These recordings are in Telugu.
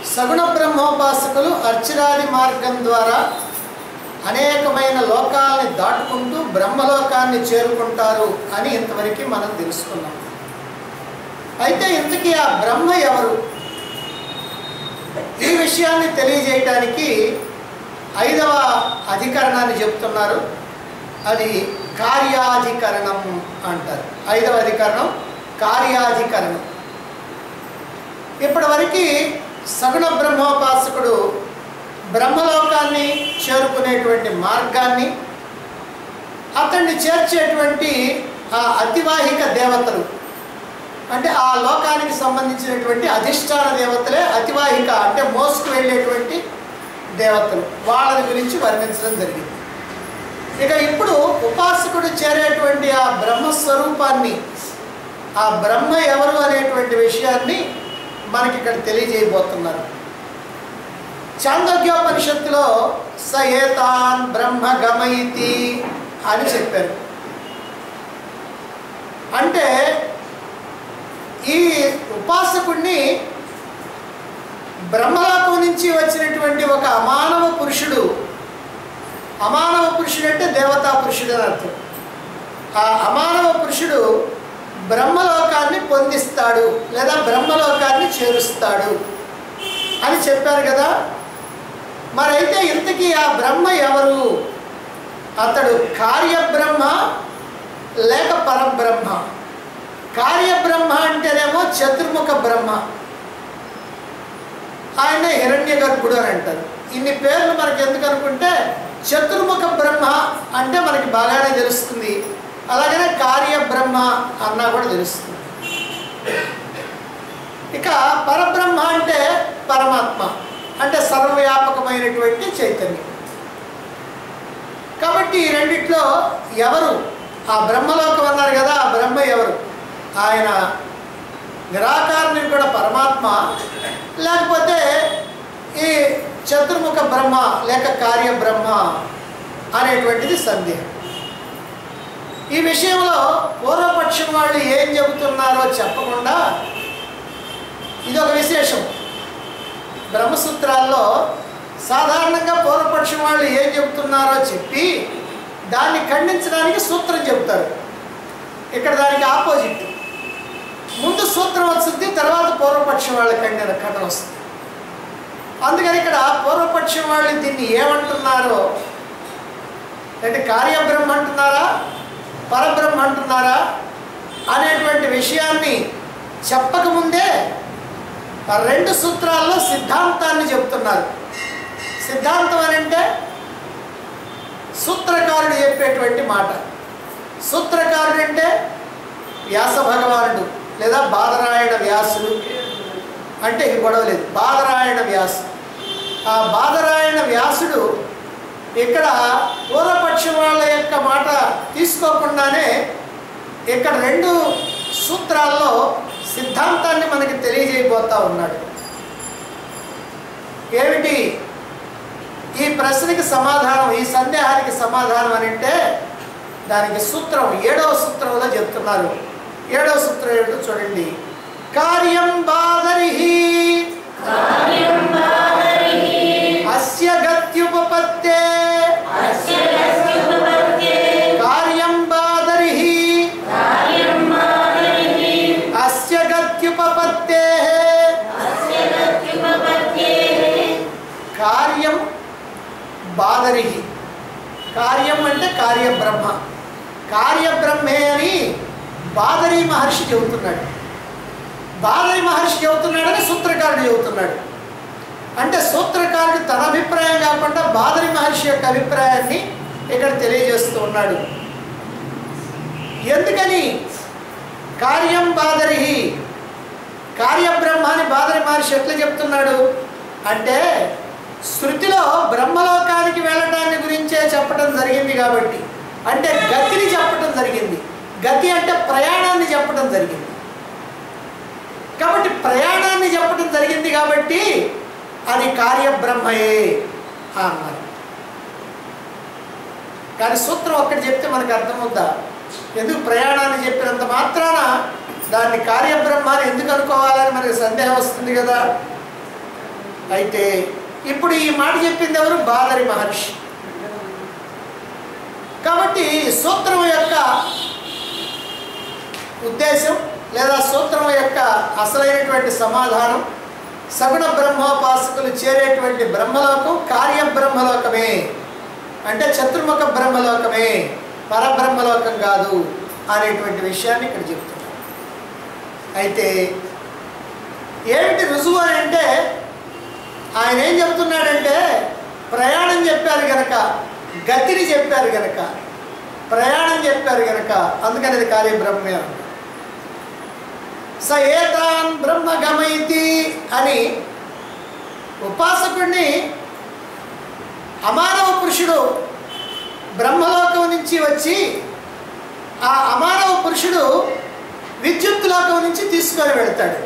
సగుణ బ్రహ్మోపాసకులు అర్చిరాది మార్గం ద్వారా అనేకమైన లోకాలని దాటుకుంటూ బ్రహ్మలోకాన్ని చేరుకుంటారు అని ఇంతవరకు మనం తెలుసుకున్నాం అయితే ఇంతకీ ఆ బ్రహ్మ ఎవరు ఈ విషయాన్ని తెలియజేయటానికి ఐదవ అధికరణాన్ని చెప్తున్నారు అది కార్యాధికరణం అంటారు ఐదవ అధికరణం కార్యాధికరణం ఇప్పటివరకు సగుణ బ్రహ్మోపాసకుడు బ్రహ్మలోకాన్ని చేరుకునేటువంటి మార్గాన్ని అతన్ని చేర్చేటువంటి ఆ అతివాహిక దేవతలు అంటే ఆ లోకానికి సంబంధించినటువంటి అధిష్టాన దేవతలే అతివాహిక అంటే మోసుకు వెళ్ళేటువంటి దేవతలు వాళ్ళని గురించి వర్ణించడం జరిగింది ఇక ఇప్పుడు ఉపాసకుడు చేరేటువంటి ఆ బ్రహ్మస్వరూపాన్ని ఆ బ్రహ్మ ఎవరు అనేటువంటి విషయాన్ని మనకి ఇక్కడ తెలియజేయబోతున్నారు చాందోగ్యోపనిషత్తులో స ఏతాన్ బ్రహ్మ గమయితి అని చెప్పారు అంటే ఈ ఉపాసకుడిని బ్రహ్మలోకం నుంచి వచ్చినటువంటి ఒక అమానవ పురుషుడు అమానవ పురుషుడు అంటే దేవతా పురుషుడు అని అర్థం ఆ అమానవ పురుషుడు బ్రహ్మలోకాన్ని పొందిస్తాడు లేదా బ్రహ్మలోకాన్ని చేరుస్తాడు అని చెప్పారు కదా మరైతే ఇంతకీ ఆ బ్రహ్మ ఎవరు అతడు కార్యబ్రహ్మ లేక పరబ్రహ్మ కార్యబ్రహ్మ అంటేనేమో చతుర్ముఖ బ్రహ్మ ఆయన హిరణ్య గర్భుడు అని అంటారు ఇన్ని పేర్లు మనకి ఎందుకు అనుకుంటే చతుర్ముఖ బ్రహ్మ అంటే మనకి బాగానే తెలుస్తుంది అలాగనే కార్యబ్రహ్మ అన్నా కూడా తెలుస్తుంది ఇక పరబ్రహ్మ అంటే పరమాత్మ అంటే సర్వవ్యాపకమైనటువంటి చైతన్యం కాబట్టి ఈ రెండిట్లో ఎవరు ఆ బ్రహ్మలోకం అన్నారు కదా ఆ బ్రహ్మ ఎవరు ఆయన నిరాకారుని కూడా పరమాత్మ లేకపోతే ఈ చతుర్ముఖ బ్రహ్మ లేక కార్య బ్రహ్మ అనేటువంటిది సందేహం ఈ విషయంలో పూర్వపక్షం వాళ్ళు ఏం చెబుతున్నారో చెప్పకుండా ఇది ఒక విశేషం బ్రహ్మసూత్రాల్లో సాధారణంగా పూర్వపక్షం వాళ్ళు ఏం చెబుతున్నారో చెప్పి దాన్ని ఖండించడానికి సూత్రం చెబుతారు ఇక్కడ దానికి ఆపోజిట్ ముందు సూత్రం వస్తుంది తర్వాత పూర్వపక్షం వాళ్ళ ఖండన ఖండన వస్తుంది అందుకని ఇక్కడ పూర్వపక్షం వాళ్ళు దీన్ని ఏమంటున్నారో అంటే కార్యబ్రహ్మ అంటున్నారా పరబ్రహ్మ అంటున్నారా అనేటువంటి విషయాన్ని చెప్పకముందే ఆ రెండు సూత్రాల్లో సిద్ధాంతాన్ని చెప్తున్నారు సిద్ధాంతం అని అంటే సూత్రకారుడు చెప్పేటువంటి మాట సూత్రకారుడు అంటే వ్యాస భగవానుడు లేదా బాదరాయణ వ్యాసుడు అంటే ఇది గొడవ లేదు బాదరాయణ వ్యాసుడు ఆ బాదరాయణ వ్యాసుడు ఇక్కడ పూర్వపక్షం వాళ్ళ యొక్క మాట తీసుకోకుండానే ఇక్కడ రెండు సూత్రాల్లో సిద్ధాంతాన్ని మనకి తెలియజేయబోతా ఉన్నాడు ఏమిటి ఈ ప్రశ్నకి సమాధానం ఈ సందేహానికి సమాధానం అని అంటే దానికి సూత్రం ఏడవ సూత్రంలో చెప్తున్నారు ఏడవ సూత్రం ఏమిటో చూడండి కార్యం బాదరిహి అస్య గత్యుపపత్తే కార్యం బాదరిహి అస్య గత్యుపపత్తే కార్యం బాదరిహి కార్యం అంటే కార్యబ్రహ్మ కార్యబ్రహ్మే అని బాదరి మహర్షి చెబుతున్నాడు బాదరి మహర్షి చెబుతున్నాడని సూత్రకారుడు చెబుతున్నాడు అంటే సూత్రకారుడు తన అభిప్రాయం కాకుండా బాదరి మహర్షి యొక్క అభిప్రాయాన్ని ఇక్కడ తెలియజేస్తూ ఉన్నాడు ఎందుకని కార్యం బాదరిహి కార్యబ్రహ్మ అని బాదరి మహర్షి ఎట్లా చెప్తున్నాడు అంటే శృతిలో బ్రహ్మలోకానికి వెళ్ళటాన్ని గురించే చెప్పడం జరిగింది కాబట్టి అంటే గతిని చెప్పడం జరిగింది గతి అంటే ప్రయాణాన్ని చెప్పడం జరిగింది కాబట్టి ప్రయాణాన్ని చెప్పడం జరిగింది కాబట్టి అది కార్యబ్రహ్మయే అన్నారు కానీ సూత్రం ఒక్కటి చెప్తే మనకు అర్థమవుద్దా ఎందుకు ప్రయాణాన్ని చెప్పినంత మాత్రాన దాన్ని కార్యబ్రహ్మ అని ఎందుకు అనుకోవాలని మనకి సందేహం వస్తుంది కదా అయితే ఇప్పుడు ఈ మాట చెప్పింది ఎవరు బాదరి మహర్షి కాబట్టి ఈ సూత్రం యొక్క ఉద్దేశం లేదా సూత్రం యొక్క అసలైనటువంటి సమాధానం సగుణ బ్రహ్మోపాసకులు చేరేటువంటి బ్రహ్మలోకం కార్యబ్రహ్మలోకమే అంటే చతుర్ముఖ బ్రహ్మలోకమే పరబ్రహ్మలోకం కాదు అనేటువంటి విషయాన్ని ఇక్కడ చెప్తున్నారు అయితే ఏమిటి రుజువు అని అంటే ఆయన ఏం చెప్తున్నాడంటే ప్రయాణం చెప్పారు గనక గతిని చెప్పారు గనక ప్రయాణం చెప్పారు గనక అందుకని అది కార్యబ్రహ్మే అన్నారు స ఏతాన్ బ్రహ్మ గమయితి అని ఉపాసకుడిని అమానవ పురుషుడు బ్రహ్మలోకం నుంచి వచ్చి ఆ అమానవ పురుషుడు విద్యుత్ లోకం నుంచి తీసుకొని వెళ్తాడు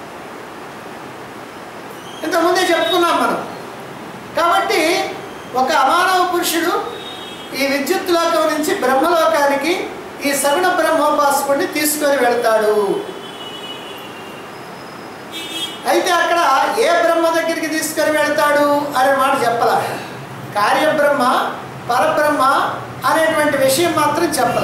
ఇంతకుముందే చెప్పుకున్నాం మనం కాబట్టి ఒక అమానవ పురుషుడు ఈ విద్యుత్ లోకం నుంచి బ్రహ్మలోకానికి ఈ సగుణ బ్రహ్మోపాసకుడిని తీసుకొని వెళ్తాడు అయితే అక్కడ ఏ బ్రహ్మ దగ్గరికి తీసుకొని వెళ్తాడు అనే మాట చెప్పాల కార్యబ్రహ్మ పరబ్రహ్మ అనేటువంటి విషయం మాత్రం చెప్పాల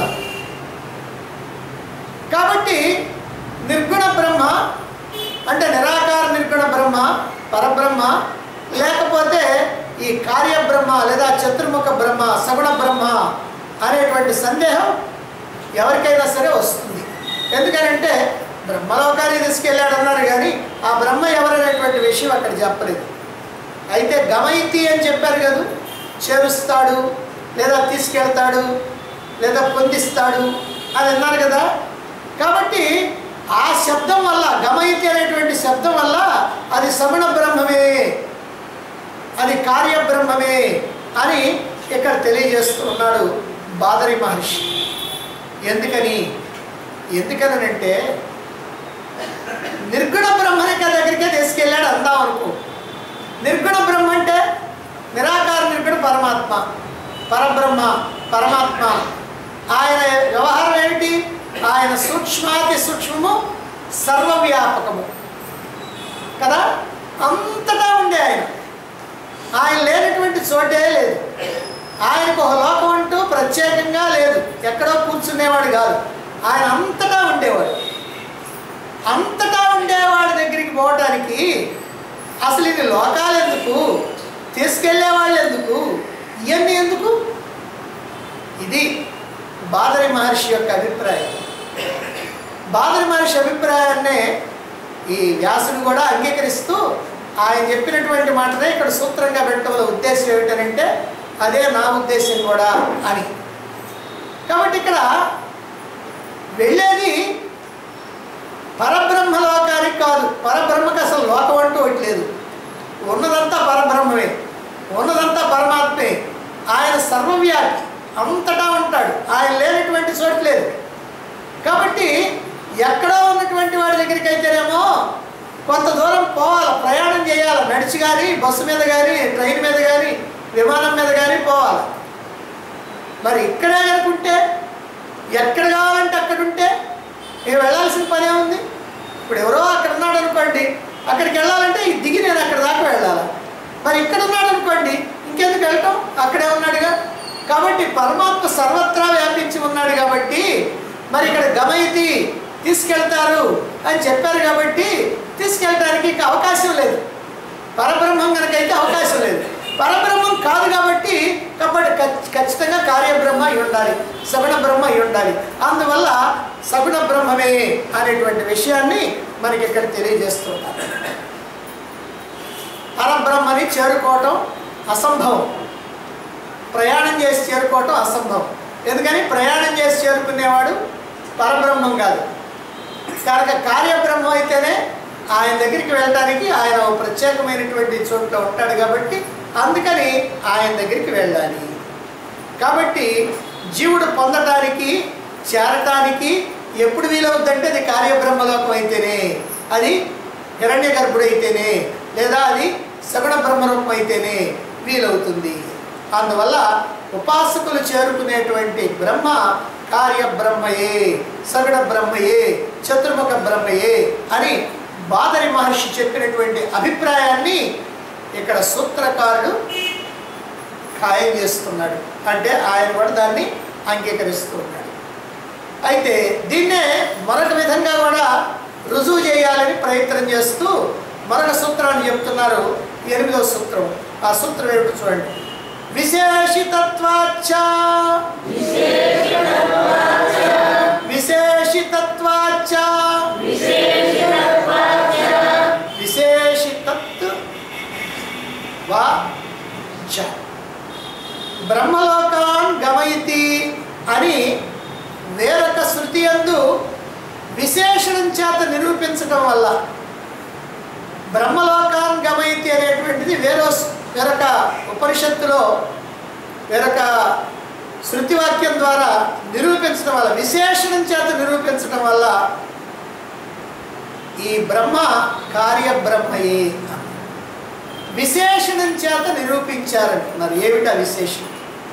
కాబట్టి నిర్గుణ బ్రహ్మ అంటే నిరాకార నిర్గుణ బ్రహ్మ పరబ్రహ్మ లేకపోతే ఈ కార్యబ్రహ్మ లేదా చతుర్ముఖ బ్రహ్మ సగుణ బ్రహ్మ అనేటువంటి సందేహం ఎవరికైనా సరే వస్తుంది ఎందుకనంటే బ్రహ్మలోకానికి తీసుకెళ్ళాడు అన్నారు కానీ ఆ బ్రహ్మ ఎవరనేటువంటి విషయం అక్కడ చెప్పలేదు అయితే గమయితి అని చెప్పారు కదా చేరుస్తాడు లేదా తీసుకెళ్తాడు లేదా పొందిస్తాడు అని అన్నారు కదా కాబట్టి ఆ శబ్దం వల్ల గమయితి అనేటువంటి శబ్దం వల్ల అది సగుణ బ్రహ్మమే అది కార్యబ్రహ్మమే అని ఇక్కడ తెలియజేస్తూ ఉన్నాడు బాదరి మహర్షి ఎందుకని ఎందుకనంటే నిర్గుణ బ్రహ్మని దగ్గరికే తీసుకెళ్ళాడు అందాం అనుకో నిర్గుణ బ్రహ్మ అంటే నిరాకార నిర్గుణ పరమాత్మ పరబ్రహ్మ పరమాత్మ ఆయన వ్యవహారం ఏమిటి ఆయన సూక్ష్మాతి సూక్ష్మము సర్వవ్యాపకము కదా అంతటా ఉండే ఆయన ఆయన లేనటువంటి చోటే లేదు ఆయనకు ఒక లోకం అంటూ ప్రత్యేకంగా లేదు ఎక్కడో కూర్చునేవాడు కాదు ఆయన అంతటా ఉండేవాడు అంతటా ఉండేవాడి దగ్గరికి పోవటానికి అసలు ఇది లోకాలు ఎందుకు తీసుకెళ్లే వాళ్ళు ఎందుకు ఇవన్నీ ఎందుకు ఇది బాదరి మహర్షి యొక్క అభిప్రాయం బాదరి మహర్షి అభిప్రాయాన్నే ఈ వ్యాసుడు కూడా అంగీకరిస్తూ ఆయన చెప్పినటువంటి మాటనే ఇక్కడ సూత్రంగా పెట్టడంలో ఉద్దేశం ఏమిటనంటే అదే నా ఉద్దేశం కూడా అని కాబట్టి ఇక్కడ వెళ్ళేది పరబ్రహ్మ లోకానికి కాదు పరబ్రహ్మకి అసలు లోకం అంటూ ఒకటి లేదు ఉన్నదంతా పరబ్రహ్మమే ఉన్నదంతా పరమాత్మే ఆయన సర్వవ్యాపి అంతటా ఉంటాడు ఆయన లేనటువంటి చోటు లేదు కాబట్టి ఎక్కడో ఉన్నటువంటి వాడి దగ్గరికి అయితేనేమో కొంత దూరం పోవాలి ప్రయాణం చేయాలి నడిచి కానీ బస్సు మీద కానీ ట్రైన్ మీద కానీ విమానం మీద కానీ పోవాలి మరి ఇక్కడే అనుకుంటే ఎక్కడ కావాలంటే అక్కడ ఉంటే నేను వెళ్ళాల్సిన పనే ఉంది ఇప్పుడు ఎవరో అక్కడ ఉన్నాడు అనుకోండి అక్కడికి వెళ్ళాలంటే ఈ దిగి నేను అక్కడ దాకా వెళ్ళాలి మరి ఇక్కడ ఉన్నాడు అనుకోండి ఇంకెందుకు వెళ్ళటం అక్కడే ఉన్నాడుగా కాబట్టి పరమాత్మ సర్వత్రా వ్యాపించి ఉన్నాడు కాబట్టి మరి ఇక్కడ గమయితి తీసుకెళ్తారు అని చెప్పారు కాబట్టి తీసుకెళ్ళటానికి ఇంకా అవకాశం లేదు పరబ్రహ్మం కనుకైతే అవకాశం లేదు పరబ్రహ్మం కాదు కాబట్టి కాబట్టి ఖచ్- ఖచ్చితంగా కార్యబ్రహ్మ అయి ఉండాలి సగుణ బ్రహ్మ అయి ఉండాలి అందువల్ల సగుణ బ్రహ్మమే అనేటువంటి విషయాన్ని మనకి ఇక్కడ తెలియజేస్తున్నారు పరబ్రహ్మని చేరుకోవటం అసంభవం ప్రయాణం చేసి చేరుకోవటం అసంభవం ఎందుకని ప్రయాణం చేసి చేరుకునేవాడు పరబ్రహ్మం కాదు కనుక కార్యబ్రహ్మం అయితేనే ఆయన దగ్గరికి వెళ్ళడానికి ఆయన ఒక ప్రత్యేకమైనటువంటి చోట్ల ఉంటాడు కాబట్టి అందుకని ఆయన దగ్గరికి వెళ్ళాలి కాబట్టి జీవుడు పొందటానికి చేరటానికి ఎప్పుడు వీలవుద్దంటే అది కార్యబ్రహ్మలోకం అయితేనే అది హిరణ్య గర్భుడైతేనే లేదా అది సగుణ బ్రహ్మరూపం అయితేనే వీలవుతుంది అందువల్ల ఉపాసకులు చేరుకునేటువంటి బ్రహ్మ కార్యబ్రహ్మయే సగుణ బ్రహ్మయే చతుర్ముఖ బ్రహ్మయే అని బాదరి మహర్షి చెప్పినటువంటి అభిప్రాయాన్ని ఇక్కడ సూత్రకారుడు ఖాయం చేస్తున్నాడు అంటే ఆయన కూడా దాన్ని అంగీకరిస్తూ ఉన్నాడు అయితే దీన్నే మరొక విధంగా కూడా రుజువు చేయాలని ప్రయత్నం చేస్తూ మరొక సూత్రాన్ని చెప్తున్నారు ఎనిమిదవ సూత్రం ఆ సూత్రం ఏమిటో చూడండి విశేషితత్వాచ విశేషితత్వాచ విశేషితత్ వా చ బ్రహ్మలోకాన్ గమయతి అని వేరొక శృతి యందు విశేషణం చేత నిరూపించడం వల్ల బ్రహ్మలోకాన్ గమయతి అనేటువంటిది వేరో వేరొక ఉపనిషత్తులో వేరొక శృతివాక్యం ద్వారా నిరూపించడం వల్ల విశేషణం చేత నిరూపించడం వల్ల ఈ బ్రహ్మ కార్యబ్రహ్మయే విశేషణం చేత నిరూపించారంటున్నారు ఏమిటా విశేషణం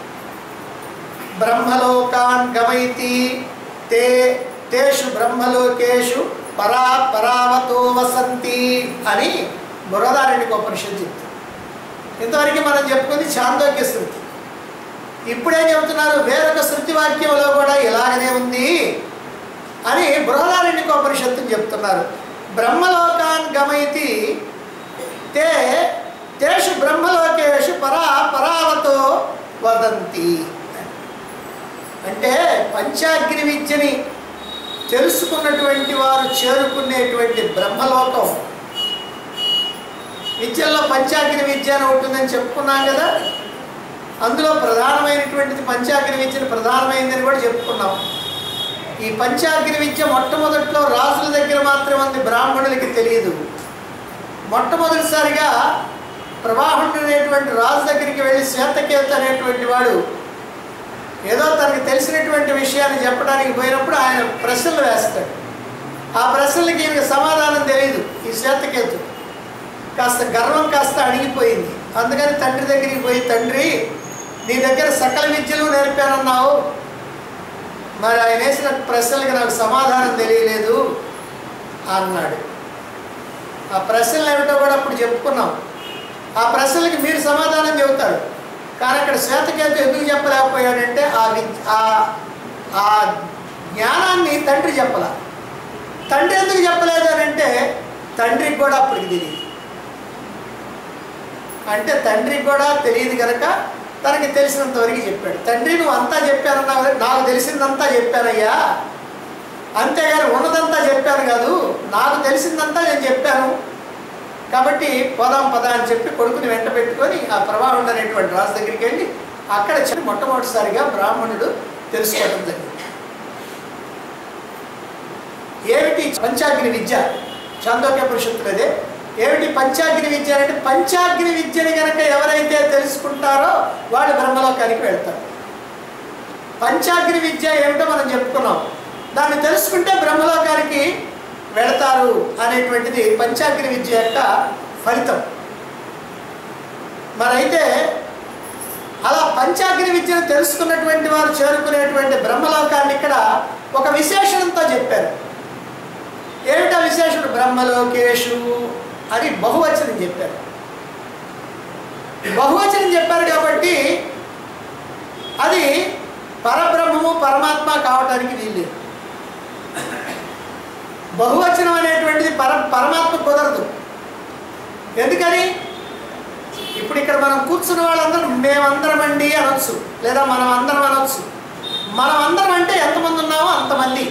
బ్రహ్మలోకాన్ గమయతి తే తేషు బ్రహ్మలోకేషు పరా పరావతో వసంతి అని బురదారెడ్డికి ఉపనిషత్తు చెప్తుంది ఇంతవరకు మనం చెప్పుకుంది చాందోగ్య శృతి ఇప్పుడేం చెబుతున్నారు వేరొక శృతి వాక్యంలో కూడా ఇలాగనే ఉంది అని బృహదారణ్యక ఉపనిషత్తుని చెప్తున్నారు బ్రహ్మలోకాన్ గమయతి తే తేషు బ్రహ్మలోకేషు పరా పరావతో వదంతి అంటే పంచాగ్ని విద్యని తెలుసుకున్నటువంటి వారు చేరుకునేటువంటి బ్రహ్మలోకం విద్యల్లో పంచాగ్ని విద్య అని ఉంటుందని చెప్పుకున్నాం కదా అందులో ప్రధానమైనటువంటిది పంచాగ్ని విద్యను ప్రధానమైనదని కూడా చెప్పుకున్నాం ఈ పంచాగ్ని విద్య మొట్టమొదట్లో రాజుల దగ్గర మాత్రమే ఉంది బ్రాహ్మణులకి తెలియదు మొట్టమొదటిసారిగా ప్రవాహుడు అనేటువంటి రాజు దగ్గరికి వెళ్ళి శ్వేతకేతు అనేటువంటి వాడు ఏదో తనకి తెలిసినటువంటి విషయాన్ని చెప్పడానికి పోయినప్పుడు ఆయన ప్రశ్నలు వేస్తాడు ఆ ప్రశ్నలకి ఈయనకి సమాధానం తెలియదు ఈ శ్వేతకేతు కాస్త గర్వం కాస్త అణిగిపోయింది అందుకని తండ్రి దగ్గరికి పోయి తండ్రి నీ దగ్గర సకల విద్యలు నేర్పానన్నావు మరి ఆయన వేసిన ప్రశ్నలకి నాకు సమాధానం తెలియలేదు అన్నాడు ఆ ప్రశ్నలు ఏమిటో కూడా అప్పుడు చెప్పుకున్నాం ఆ ప్రశ్నలకి మీరు సమాధానం చెబుతారు కానీ అక్కడ శ్వేతకేతు ఎందుకు చెప్పలేకపోయాడంటే ఆ విద్య ఆ- ఆ జ్ఞానాన్ని తండ్రి చెప్పల తండ్రి ఎందుకు చెప్పలేదు అని అంటే తండ్రికి కూడా అప్పటికి తెలియదు అంటే తండ్రికి కూడా తెలియదు కనుక తనకి తెలిసినంత వరకు చెప్పాడు తండ్రి నువ్వు అంతా చెప్పానన్నావు కదా, నాకు తెలిసిందంతా చెప్పానయ్యా అంతేగాని ఉన్నదంతా చెప్పాను కాదు నాకు తెలిసిందంతా నేను చెప్పాను కాబట్టి పోదాం పద అని చెప్పి కొడుకుని వెంట పెట్టుకొని ఆ ప్రవాహం అనేటువంటి రాజు దగ్గరికి వెళ్ళి అక్కడ చెప్పి మొట్టమొదటిసారిగా బ్రాహ్మణుడు తెలుసుకోవడం జరిగింది ఏమిటి పంచాగ్ని విద్య చాందోక్య పురుషత్తులదే ఏమిటి పంచాగ్ని విద్య అంటే పంచాగ్ని విద్యని కనుక ఎవరైతే తెలుసుకుంటారో వాళ్ళు బ్రహ్మలోకానికి వెళ్తారు పంచాగ్ని విద్య ఏమిటో మనం చెప్పుకున్నాం దాన్ని తెలుసుకుంటే బ్రహ్మలోకానికి వెళతారు అనేటువంటిది పంచాగ్ని విద్య యొక్క ఫలితం మరైతే అలా పంచాగ్ని విద్యను తెలుసుకున్నటువంటి వారు చేరుకునేటువంటి బ్రహ్మలోకాన్ని ఇక్కడ ఒక విశేషణంతో చెప్పారు ఏమిటా విశేషణం బ్రహ్మలోకేషు అని బహువచనం చెప్పారు బహువచనం చెప్పారు కాబట్టి అది పరబ్రహ్మము పరమాత్మ కావటానికి వీల్లేదు బహువచనం అనేటువంటిది పర పరమాత్మ కుదరదు ఎందుకని ఇప్పుడు ఇక్కడ మనం కూర్చున్న వాళ్ళందరం మేమందరం అండి అనొచ్చు లేదా మనం అందరం అనొచ్చు మనం అందరం అంటే ఎంతమంది ఉన్నామో అంతమంది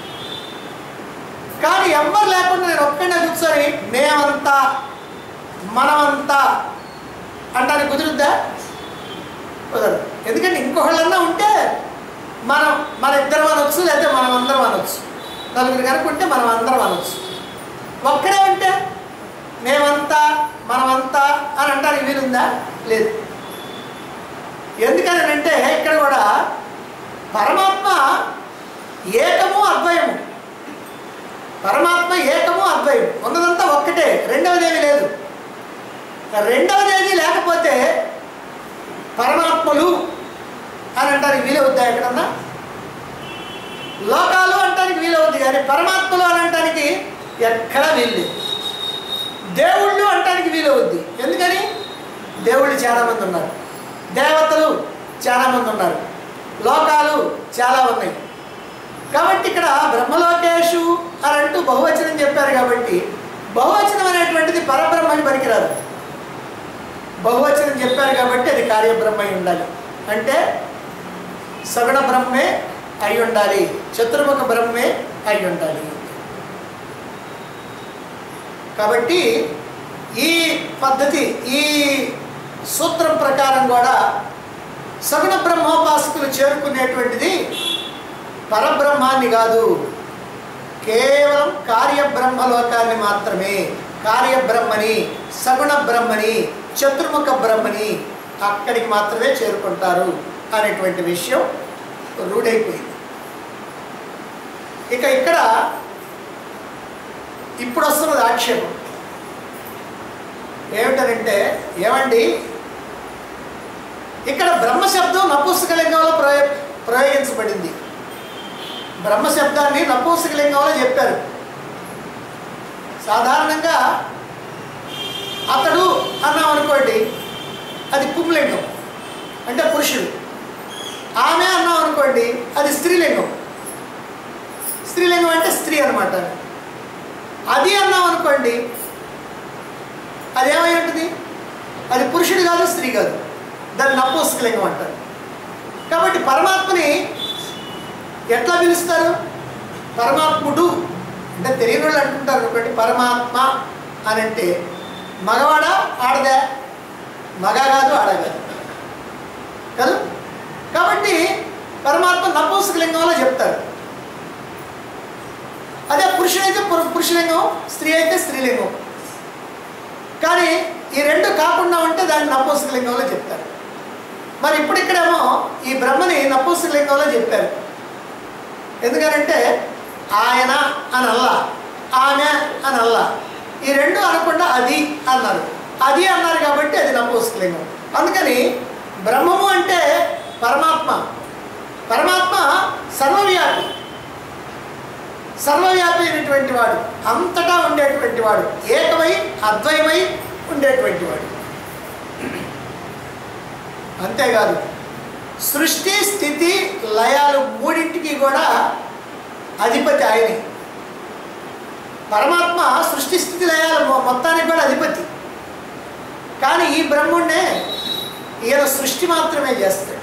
కానీ ఎవ్వరు లేకుండా నేను ఒక్కడే కూర్చొని మేమంతా మనమంతా అంటానికి కుదురుద్దా కుదరదు ఎందుకంటే ఇంకొకళ్ళన్నా ఉంటే మనం మన ఇద్దరం అనొచ్చు లేదా మనం అందరం అనొచ్చు నలుగురు కనుక్కుంటే మనం అందరం అనొచ్చు ఒక్కడే ఉంటే మేమంతా మనమంతా అని అంటానికి వీలుందా లేదు ఎందుకని అంటే ఇక్కడ కూడా పరమాత్మ ఏకము అద్వయము పరమాత్మ ఏకము అద్వయం ఉన్నదంతా ఒక్కటే రెండవదేమి లేదు రెండవదేది లేకపోతే పరమాత్మలు అని అంటానికి వీలవుద్దా ఎక్కడన్నా లోకాలు అంటానికి వీలవుద్ది కానీ పరమాత్మలు అని అంటానికి ఎక్కడా వీల్లేదు దేవుళ్ళు అంటానికి వీలవుద్ది ఎందుకని చాలామంది ఉన్నారు దేవతలు చాలామంది ఉన్నారు లోకాలు చాలా ఉన్నాయి కాబట్టి ఇక్కడ బ్రహ్మలోకేషు అని అంటూ బహువచనం చెప్పారు కాబట్టి బహువచనం అనేటువంటిది పరబ్రహ్మని పనికిరాదు బహువచనం చెప్పారు కాబట్టి అది కార్యబ్రహ్మ అయి ఉండాలి అంటే సగుణ బ్రహ్మే అయి ఉండాలి చతుర్ముఖ బ్రహ్మే అయి ఉండాలి కాబట్టి ఈ పద్ధతి ఈ సూత్రం ప్రకారం కూడా సగుణ బ్రహ్మోపాసకులు చేరుకునేటువంటిది పరబ్రహ్మాన్ని కాదు కేవలం కార్యబ్రహ్మలోకాన్ని మాత్రమే కార్యబ్రహ్మని సగుణ బ్రహ్మని చతుర్ముఖ బ్రహ్మని అక్కడికి మాత్రమే చేరుకుంటారు అనేటువంటి విషయం రూఢైపోయింది ఇక ఇక్కడ ఇప్పుడు వస్తున్నది ఆక్షేపం ఏమిటనంటే ఏమండి ఇక్కడ బ్రహ్మశబ్దం నపుంసకలింగంలో ప్రయో ప్రయోగించబడింది బ్రహ్మశబ్దాన్ని నపుంసకలింగంలో చెప్పారు సాధారణంగా అతడు అన్నాం అనుకోండి అది పుంలింగం అంటే పురుషుడు ఆమె అన్నాం అనుకోండి అది స్త్రీలింగం స్త్రీలింగం అంటే స్త్రీ అనమాట అది అన్నాం అనుకోండి అది ఏమై ఉంటుంది అది పురుషుడు కాదు స్త్రీ కాదు దాన్ని నపుంసకలింగం అంటారు కాబట్టి పరమాత్మని ఎట్లా పిలుస్తారు పరమాత్ముడు అంటే తెలియని వాళ్ళు అంటుంటారు అనుకోండి పరమాత్మ అని అంటే మగవాడా ఆడదా మగ కాదు ఆడ కాదు కాదు కాబట్టి పరమాత్మ నపుంసకలింగంలో చెప్తారు అదే పురుషుడైతే పురు- పురుషలింగం స్త్రీ అయితే స్త్రీలింగం కానీ ఈ రెండు కాకుండా ఉంటే దాన్ని నపుంసకలింగంలో చెప్తారు మరి ఇప్పుడు ఇక్కడేమో ఈ బ్రహ్మని నపుంసకలింగంలో చెప్పారు ఎందుకనంటే ఆయన అని అల్లా ఆమె అని అల్లా ఈ రెండు అనకుండా అది అన్నారు అది అన్నారు కాబట్టి అది నపుంసకలింగం అందుకని బ్రహ్మము అంటే పరమాత్మ పరమాత్మ సర్వవ్యాపి సర్వవ్యాపి అయినటువంటి వాడు అంతటా ఉండేటువంటి వాడు ఏకమై అద్వయమై ఉండేటువంటి వాడు అంతేకాదు సృష్టి స్థితి లయాలు మూడింటికి కూడా అధిపతి ఆయనే పరమాత్మ సృష్టి స్థితి లయాలు మొ- మొత్తానికి కూడా అధిపతి కానీ ఈ బ్రహ్ముణ్ణే ఈయన సృష్టి మాత్రమే చేస్తాడు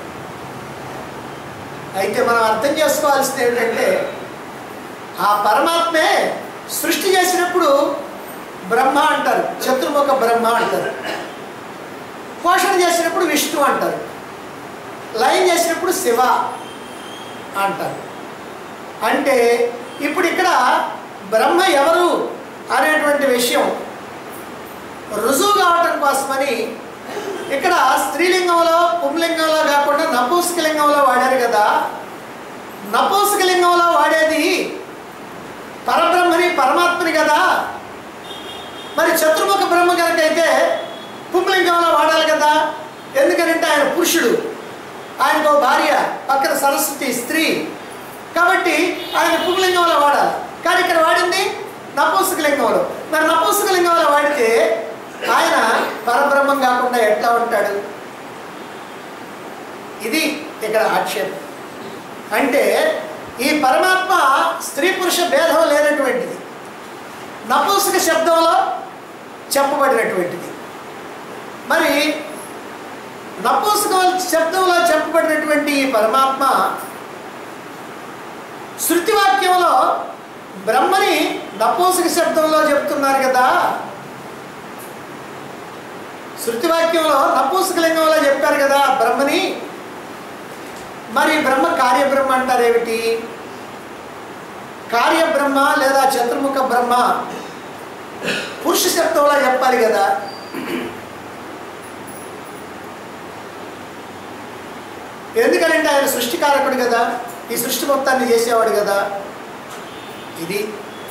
అయితే మనం అర్థం చేసుకోవాల్సింది ఏంటంటే ఆ పరమాత్మే సృష్టి చేసినప్పుడు బ్రహ్మ అంటారు చతుర్ముఖ బ్రహ్మ అంటారు పోషణ చేసినప్పుడు విష్ణు అంటారు లయం చేసినప్పుడు శివ అంటారు అంటే ఇప్పుడు ఇక్కడ బ్రహ్మ ఎవరు అనేటువంటి విషయం రుజువు కావటం కోసమని ఇక్కడ స్త్రీలింగంలో పుంలింగంలో కాకుండా నపూసకలింగంలో వాడారు కదా నపూసకలింగంలో వాడేది పరబ్రహ్మని పరమాత్మని కదా మరి చతుర్ముఖ బ్రహ్మ కనుకైతే పుంలింగంలో వాడాలి కదా ఎందుకనంటే ఆయన పురుషుడు ఆయనకు ఓ భార్య పక్కన సరస్వతి స్త్రీ కాబట్టి ఆయన పుంలింగంలో వాడాలి కానీ ఇక్కడ వాడింది నపూసకలింగంలో మరి నపూసకలింగంలో వాడితే ఆయన పరబ్రహ్మం కాకుండా ఎట్లా ఉంటాడు ఇది ఇక్కడ ఆక్షేపం అంటే ఈ పరమాత్మ స్త్రీ పురుష భేదం లేనటువంటిది నపుంసక శబ్దంలో చెప్పబడినటువంటిది మరి నపుంసక శబ్దంలో చెప్పబడినటువంటి ఈ పరమాత్మ శృతి వాక్యంలో బ్రహ్మని నపుంసక శబ్దంలో చెప్తున్నారు కదా శృతి వాక్యంలో నపుంసకలింగంలో చెప్పారు కదా బ్రహ్మని మరి బ్రహ్మ కార్యబ్రహ్మ అంటారేమిటి కార్యబ్రహ్మ లేదా చతుర్ముఖ బ్రహ్మ పురుష శబ్దంలో చెప్పాలి కదా ఎందుకంటే ఆయన సృష్టికారకుడు కదా ఈ సృష్టి మొత్తాన్ని చేసేవాడు కదా ఇది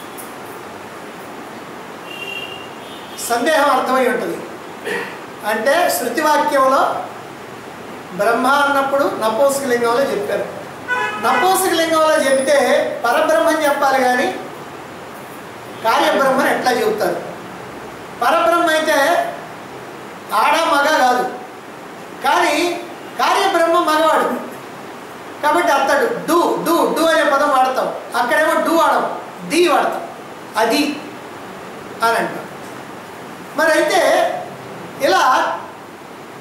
సందేహం అర్థమై ఉంటుంది అంటే శృతి వాక్యంలో బ్రహ్మ అన్నప్పుడు నపోసకలింగంలో చెప్పారు నపోసకలింగంలో చెబితే పరబ్రహ్మని చెప్పాలి కానీ కార్యబ్రహ్మని ఎట్లా చెబుతారు పరబ్రహ్మ అయితే ఆడ మగ కాదు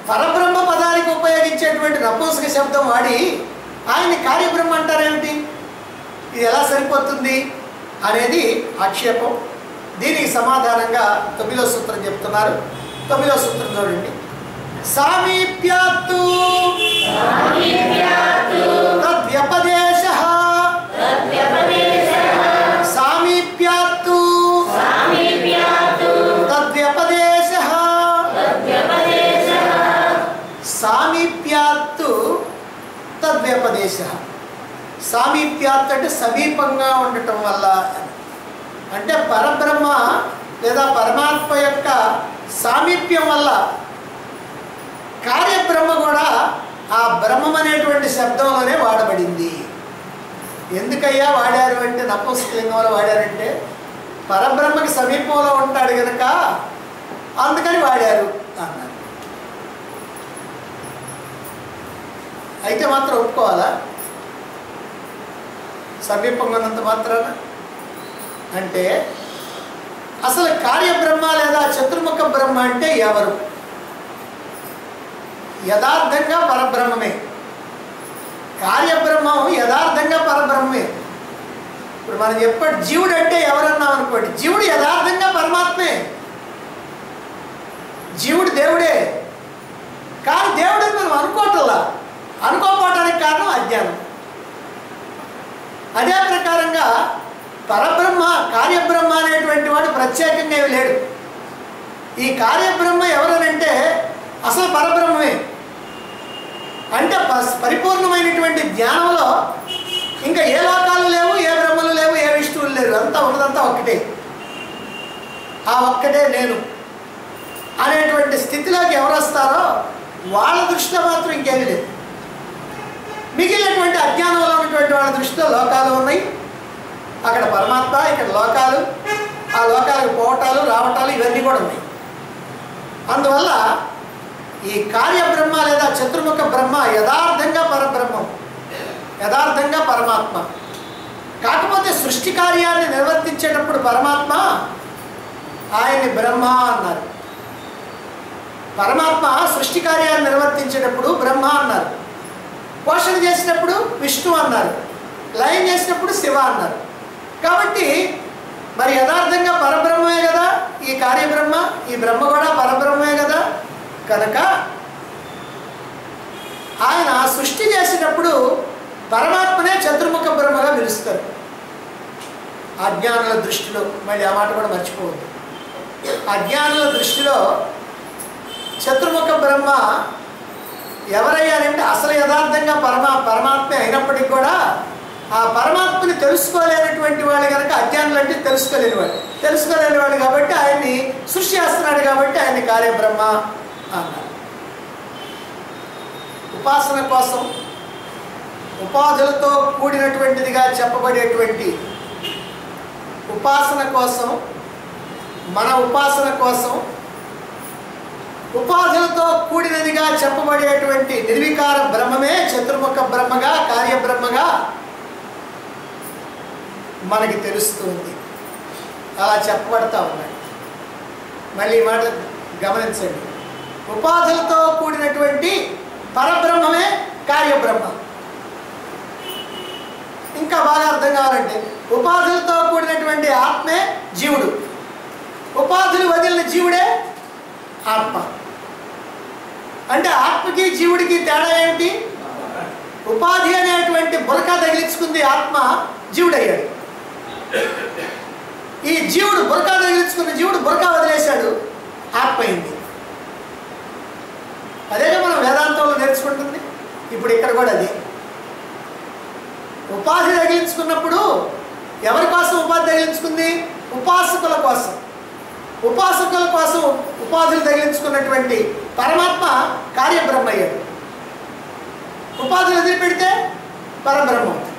పరబ్రహ్మ పదానికి ఉపయోగించేటువంటి నపుంసక శబ్దం వాడి ఆయన్ని కార్యబ్రహ్మ అంటారేమిటి ఇది ఎలా సరిపోతుంది అనేది ఆక్షేపం దీనికి సమాధానంగా తొమ్మిదో సూత్రం చెప్తున్నారు తొమ్మిదో సూత్రం చూడండి సామీప్యాత్తు తద్వ్యపదేశ సామీప్యాత్తు తద్వ్యపదేశ సామీప్యాత్తు తద్వ్యపదేశ సామీప్యాత్ అంటే సమీపంగా ఉండటం వల్ల అంటే పరబ్రహ్మ లేదా పరమాత్మ యొక్క సామీప్యం వల్ల కార్యబ్రహ్మ కూడా ఆ బ్రహ్మం అనేటువంటి శబ్దంలోనే వాడబడింది ఎందుకయ్యా వాడారు అంటే నపుంసకలింగంలో వాడారంటే పరబ్రహ్మకి సమీపంలో ఉంటాడు కనుక అందుకని వాడారు అన్నారు అయితే మాత్రం ఒప్పుకోవాలా సమీపంగా ఉన్నంత మాత్రాన అంటే అసలు కార్యబ్రహ్మ లేదా చతుర్ముఖ బ్రహ్మ అంటే ఎవరు యథార్థంగా పరబ్రహ్మమే కార్యబ్రహ్మం యథార్థంగా పరబ్రహ్మమే ఇప్పుడు మనం చెప్పాడు జీవుడు అంటే ఎవరన్నాం అనుకోండి జీవుడు యథార్థంగా పరమాత్మే జీవుడు దేవుడే కానీ దేవుడని మనం అనుకోవట్లా అనుకోకపోవడానికి కారణం అజ్ఞానం అదే ప్రకారంగా పరబ్రహ్మ కార్యబ్రహ్మ అనేటువంటి వాడు ప్రత్యేకంగా ఏమీ లేడు ఈ కార్యబ్రహ్మ ఎవరనంటే అసలు పరబ్రహ్మమే అంటే ప- పరిపూర్ణమైనటువంటి జ్ఞానంలో ఇంకా ఏ లోకాలు లేవు ఏ బ్రహ్మలు లేవు ఏ విష్ణువులు లేరు అంతా ఉన్నదంతా ఒక్కటే ఆ ఒక్కటే నేను అనేటువంటి స్థితిలోకి ఎవరు వస్తారో వాళ్ళ దృష్టిలో మాత్రం ఇంకేమీ లేదు మిగిలినటువంటి అజ్ఞానంలో ఉన్నటువంటి వాళ్ళ దృష్టిలో లోకాలు ఉన్నాయి అక్కడ పరమాత్మ ఇక్కడ లోకాలు ఆ లోకాలకు పోవటాలు రావటాలు ఇవన్నీ కూడా ఉన్నాయి అందువల్ల ఈ కార్యబ్రహ్మ లేదా చతుర్ముఖ బ్రహ్మ యథార్థంగా పరబ్రహ్మం యథార్థంగా పరమాత్మ కాకపోతే సృష్టి కార్యాన్ని నిర్వర్తించేటప్పుడు పరమాత్మ ఆయన్ని బ్రహ్మ అన్నారు పరమాత్మ సృష్టి కార్యాన్ని నిర్వర్తించేటప్పుడు బ్రహ్మ అన్నారు పోషణ చేసినప్పుడు విష్ణు అన్నారు లయం చేసినప్పుడు శివ అన్నారు కాబట్టి మరి యథార్థంగా పరబ్రహ్మే కదా ఈ కార్యబ్రహ్మ ఈ బ్రహ్మ కూడా పరబ్రహ్మే కదా కనుక ఆయన సృష్టి చేసినప్పుడు పరమాత్మనే చతుర్ముఖ బ్రహ్మగా పిలుస్తారు అజ్ఞానుల దృష్టిలో మళ్ళీ ఆ మాట కూడా మర్చిపోవద్దు అజ్ఞానుల దృష్టిలో చతుర్ముఖ బ్రహ్మ ఎవరయ్యారంటే అసలు యథార్థంగా పరమా పరమాత్మే అయినప్పటికీ కూడా ఆ పరమాత్మని తెలుసుకోలేనటువంటి వాళ్ళు కనుక అజ్ఞానులు అంటే తెలుసుకోలేని వాడు తెలుసుకోలేని వాడు కాబట్టి ఆయన్ని సృష్టి చేస్తున్నాడు కాబట్టి ఆయన్ని కార్యబ్రహ్మ అన్నారు ఉపాసన కోసం ఉపాధులతో కూడినటువంటిదిగా చెప్పబడేటువంటి ఉపాసన కోసం మన ఉపాసన కోసం ఉపాధులతో కూడినదిగా చెప్పబడేటువంటి నిర్వికార బ్రహ్మమే చతుర్ముఖ బ్రహ్మగా కార్యబ్రహ్మగా మనకి తెలుస్తుంది అలా చెప్పబడతా ఉన్నాయి మళ్ళీ ఈ మాట గమనించండి ఉపాధులతో కూడినటువంటి పరబ్రహ్మమే కార్యబ్రహ్మ ఇంకా బాగా అర్థం కావాలంటే ఉపాధులతో కూడినటువంటి ఆత్మే జీవుడు ఉపాధులు వదిలిన జీవుడే ఆత్మ అంటే ఆత్మకి జీవుడికి తేడా ఏమిటి ఉపాధి అనేటువంటి బురక తగిలించుకుంది ఆత్మ జీవుడయ్యాడు ఈ జీవుడు బురక తగిలించుకున్న జీవుడు బురక వదిలేశాడు ఆత్మ అయింది అదేగా మనం వేదాంతంలో నేర్చుకుంటుంది ఇప్పుడు ఇక్కడ కూడా అది ఉపాధి తగిలించుకున్నప్పుడు ఎవరి కోసం ఉపాధి తగిలించుకుంది ఉపాసకుల కోసం ఉపాసకుల కోసం ఉపాధులు తగిలించుకున్నటువంటి పరమాత్మ కార్యబ్రహ్మ అయ్యాడు ఉపాధులు వదిలిపెడితే పరబ్రహ్మ అవుతాడు.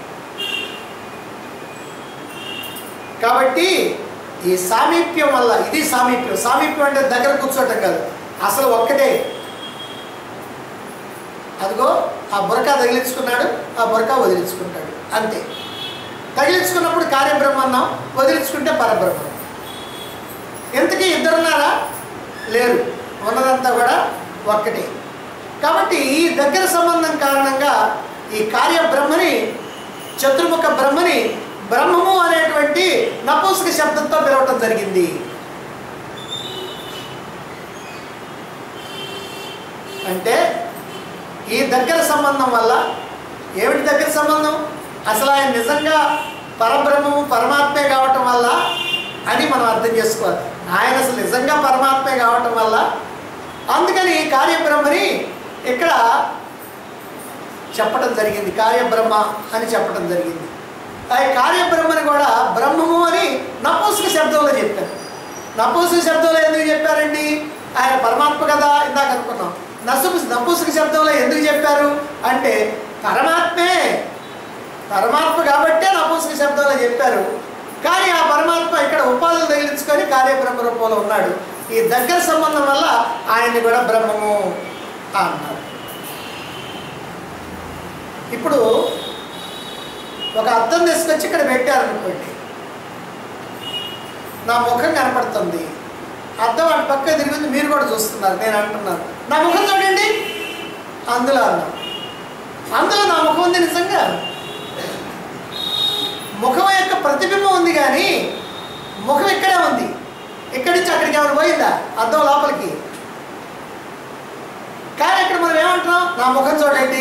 కాబట్టి ఈ సామీప్యం వల్ల ఇది సామీప్యం సామీప్యం అంటే దగ్గర కూర్చోటం కాదు అసలు ఒక్కటే అదిగో ఆ బురక తగిలించుకున్నాడు ఆ బురక వదిలించుకుంటాడు అంతే తగిలించుకున్నప్పుడు కార్యబ్రహ్మ అన్నాం వదిలించుకుంటే పరబ్రహ్మ ఇంతకీ ఇద్దరున్నారా లేరు ఉన్నదంతా కూడా ఒక్కటే కాబట్టి ఈ దగ్గర సంబంధం కారణంగా ఈ కార్య బ్రహ్మని చతుర్ముఖ బ్రహ్మని బ్రహ్మము అనేటువంటి నపుంసక శబ్దంతో పిలవటం జరిగింది అంటే ఈ దగ్గర సంబంధం వల్ల ఏమిటి దగ్గర సంబంధం అసలు ఆయన నిజంగా పరబ్రహ్మము పరమాత్మే కావటం వల్ల అని మనం అర్థం చేసుకోవాలి ఆయన అసలు నిజంగా పరమాత్మే కావటం వల్ల అందుకని కార్యబ్రహ్మని ఇక్కడ చెప్పడం జరిగింది కార్యబ్రహ్మ అని చెప్పడం జరిగింది ఆ కార్యబ్రహ్మని కూడా బ్రహ్మము అని నపుంసక శబ్దంలో చెప్పారు నపుంసక శబ్దంలో ఎందుకు చెప్పారండి ఆయన పరమాత్మ కదా ఇందాక అనుకున్నాం నసు నపుంసక శబ్దంలో ఎందుకు చెప్పారు అంటే పరమాత్మే పరమాత్మ కాబట్టే నపుంసక శబ్దంలో చెప్పారు కానీ ఆ పరమాత్మ ఇక్కడ ఉపాధులు తగిలించుకొని కార్యబ్రహ్మ రూపంలో ఉన్నాడు ఈ దగ్గర సంబంధం వల్ల ఆయన్ని కూడా బ్రహ్మము అన్నారు ఇప్పుడు ఒక అద్దం తీసుకొచ్చి ఇక్కడ పెట్టారనుకోండి నా ముఖం కనపడుతుంది అద్దం అటు పక్క తిరిగింది మీరు కూడా చూస్తున్నారు నేను అంటున్నాను నా ముఖం చూడండి అందులో అన్నా అందులో నా ముఖం ఉంది నిజంగా ముఖం యొక్క ప్రతిబింబం ఉంది కానీ ముఖం ఇక్కడే ఉంది ఇక్కడి నుంచి అక్కడికి ఏమైనా పోయిందా అద్దం లోపలికి కానీ ఇక్కడ మనం ఏమంటున్నాం నా ముఖం చూడండి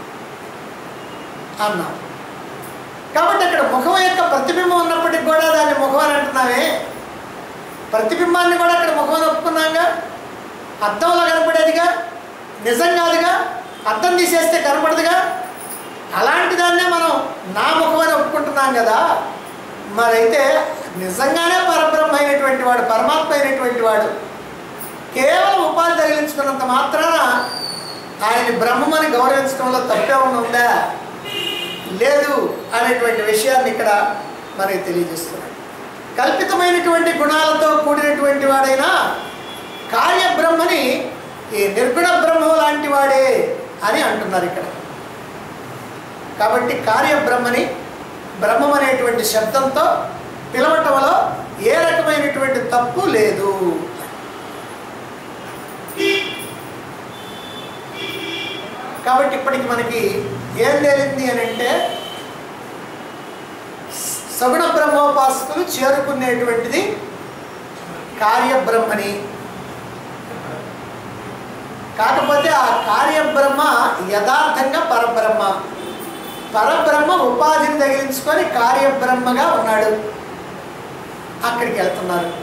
అన్నాం కాబట్టి అక్కడ ముఖం యొక్క ప్రతిబింబం ఉన్నప్పటికి కూడా దాన్ని ముఖం అని అంటున్నావే ప్రతిబింబాన్ని కూడా అక్కడ ముఖం అని ఒప్పుకున్నాగా అద్దంలో కనపడేదిగా నిజం కాదుగా అద్దం తీసేస్తే కనపడదుగా అలాంటి దాన్నే మనం నా ముఖం అని ఒప్పుకుంటున్నాం కదా మరైతే నిజంగానే పరబ్రహ్మ అయినటువంటి వాడు పరమాత్మ అయినటువంటి వాడు కేవలం ఉపాధి తగిలించుకున్నంత మాత్రాన ఆయన బ్రహ్మమని గౌరవించడంలో తప్పేమన్నా ఉందా లేదు అనేటువంటి విషయాన్ని ఇక్కడ మనకి తెలియజేస్తున్నాడు కల్పితమైనటువంటి గుణాలతో కూడినటువంటి వాడైనా కార్యబ్రహ్మని ఈ నిర్గుణ బ్రహ్మం లాంటి వాడే అని అంటున్నారు ఇక్కడ కాబట్టి కార్యబ్రహ్మని బ్రహ్మం అనేటువంటి శబ్దంతో పిలవటంలో ఏ రకమైనటువంటి తప్పు లేదు కాబట్టి ఇప్పటికి మనకి ఏం తేలింది అని అంటే సగుణ బ్రహ్మోపాసకులు చేరుకునేటువంటిది కార్యబ్రహ్మని కాకపోతే ఆ కార్యబ్రహ్మ యథార్థంగా పరబ్రహ్మ పరబ్రహ్మ ఉపాధిని తగిలించుకొని కార్యబ్రహ్మగా ఉన్నాడు అక్కడికి వెళ్తున్నారు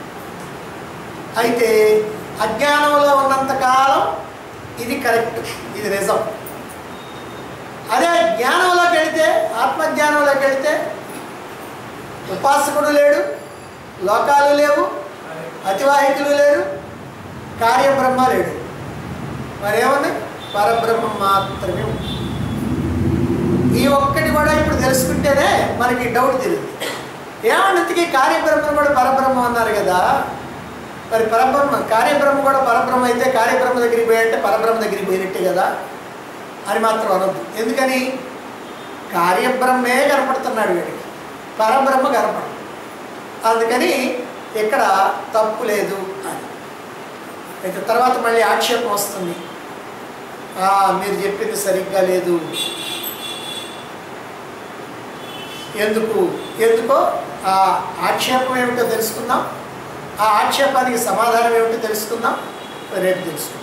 అయితే అజ్ఞానంలో ఉన్నంతకాలం ఇది కరెక్ట్ ఇది నిజం అదే జ్ఞానంలోకి వెళితే ఆత్మజ్ఞానంలోకి వెళితే ఉపాసకుడు లేడు లోకాలు లేవు అతివాహికులు లేరు కార్యబ్రహ్మ లేడు మరేముంది పరబ్రహ్మం మాత్రమే ఉంది ఈ ఒక్కటి కూడా ఇప్పుడు తెలుసుకుంటేనే మనకి డౌట్ తిరుగుతుంది ఏమన్నంతకి కార్యబ్రహ్మను కూడా పరబ్రహ్మ అన్నారు కదా మరి పరబ్రహ్మ కార్యబ్రహ్మ కూడా పరబ్రహ్మ అయితే కార్యబ్రహ్మ దగ్గరికి పోయంటే పరబ్రహ్మ దగ్గరికి పోయినట్టే కదా అని మాత్రం అనొద్దు ఎందుకని కార్యబ్రహ్మే కనపడుతున్నాడు వీడికి పరబ్రహ్మ కనపడు అందుకని ఇక్కడ తప్పు లేదు అని అయితే తర్వాత మళ్ళీ ఆక్షేపం వస్తుంది "ఆ, మీరు చెప్పింది సరిగ్గా లేదు ఎందుకు ఎందుకో ఆ ఆక్షేపం ఏమిటో తెలుసుకుందాం ఆ ఆక్షేపానికి సమాధానం ఏమిటో తెలుసుకుందాం రేపు తెలుసుకుందాం